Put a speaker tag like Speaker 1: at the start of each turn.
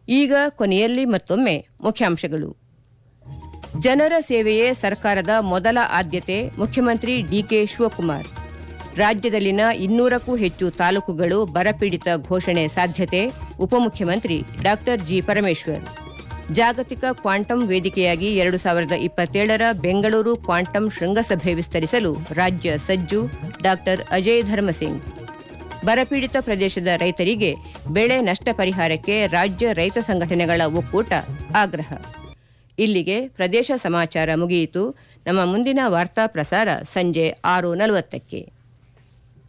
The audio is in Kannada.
Speaker 1: ಈಗ ಕೊನೆಯಲ್ಲಿ ಮತ್ತೊಮ್ಮೆ ಮುಖ್ಯಾಂಶಗಳು ಜನರ ಸೇವೆಯೇ ಸರ್ಕಾರದ ಮೊದಲ ಆದ್ಯತೆ ಮುಖ್ಯಮಂತ್ರಿ ಡಿಕೆ ಶಿವಕುಮಾರ್ ರಾಜ್ಯದಲ್ಲಿನ ಇನ್ನೂರಕ್ಕೂ ಹೆಚ್ಚು ತಾಲೂಕುಗಳು ಬರಪೀಡಿತ ಘೋಷಣೆ ಸಾಧ್ಯತೆ ಉಪಮುಖ್ಯಮಂತ್ರಿ ಡಾ ಜಿ ಪರಮೇಶ್ವರ್ ಜಾಗತಿಕ ಕ್ವಾಂಟಮ್ ವೇದಿಕೆಯಾಗಿ ಎರಡು ಸಾವಿರದ ಇಪ್ಪತ್ತೇಳರ ಬೆಂಗಳೂರು ಕ್ವಾಂಟಮ್ ಶೃಂಗಸಭೆ ವಿಸ್ತರಿಸಲು ರಾಜ್ಯ ಸಜ್ಜು ಡಾ ಅಜಯ್ ಧರ್ಮಸಿಂಗ್ ಬರಪೀಡಿತ ಪ್ರದೇಶದ ರೈತರಿಗೆ ಬೆಳೆ ನಷ್ಟ ಪರಿಹಾರಕ್ಕೆ ರಾಜ್ಯ ರೈತ ಸಂಘಟನೆಗಳ ಒಕ್ಕೂಟ ಆಗ್ರಹ ಇಲ್ಲಿಗೆ ಪ್ರದೇಶ ಸಮಾಚಾರ ಮುಗಿಯಿತು ನಮ್ಮ ಮುಂದಿನ ವಾರ್ತಾ ಪ್ರಸಾರ ಸಂಜೆ ಆರು ನಲವತ್ತಕ್ಕೆ